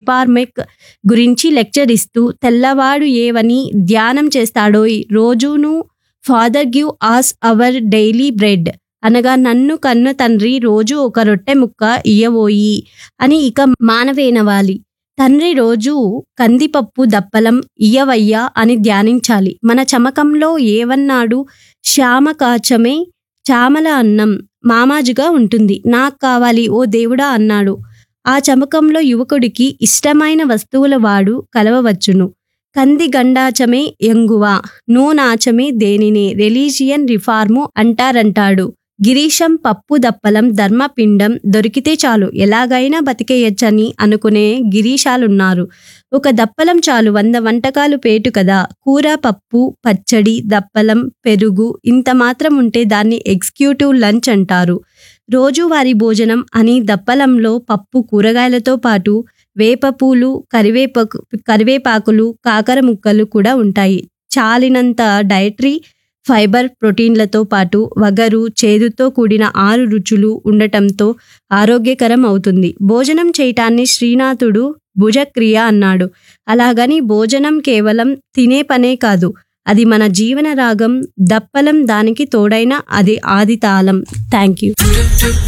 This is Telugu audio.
రిఫార్మెక్ గురించి లెక్చర్ ఇస్తూ తెల్లవాడు ఏవని ధ్యానం చేస్తాడోయ్ రోజును father give us our daily bread అనగా నన్ను కన్న తండ్రి రోజు ఒక రొట్టె ముక్క ఇయ్యబోయి అని ఇక మానవేనవాలి తండ్రి రోజు కందిపప్పు దప్పలం ఇయ్యవయ్యా అని ధ్యానించాలి మన చమకంలో ఏవన్నాడు శ్యామకాచమే చామల అన్నం మామాజుగా ఉంటుంది నాకు కావాలి ఓ దేవుడా అన్నాడు ఆ చమకంలో యువకుడికి ఇష్టమైన వస్తువుల వాడు కలవవచ్చును కంది గండాచమే ఎంగువ నూనాచమే దేనినే రిలీజియన్ రిఫార్ము అంటారంటాడు గిరీశం పప్పు దప్పలం ధర్మపిండం దొరికితే చాలు ఎలాగైనా బతికేయచ్చని అనుకునే గిరీశాలున్నారు ఒక దప్పలం చాలు వంద వంటకాలు పేటు కదా కూర పప్పు పచ్చడి దప్పలం పెరుగు ఇంత మాత్రం ఉంటే దాన్ని ఎగ్జిక్యూటివ్ లంచ్ అంటారు రోజువారీ భోజనం అని దప్పలంలో పప్పు కూరగాయలతో పాటు వేపపూలు కరివేపాకు కరివేపాకులు కాకర ముక్కలు కూడా ఉంటాయి చాలినంత డైటరీ ఫైబర్ ప్రోటీన్లతో పాటు వగరు చేదుతో కూడిన ఆరు రుచులు ఉండటంతో ఆరోగ్యకరం అవుతుంది భోజనం చేయటాన్ని శ్రీనాథుడు భుజక్రియ అన్నాడు అలాగని భోజనం కేవలం తినే పనే కాదు అది మన జీవన రాగం దప్పలం దానికి తోడైన అది ఆది తాళం థ్యాంక్ యూ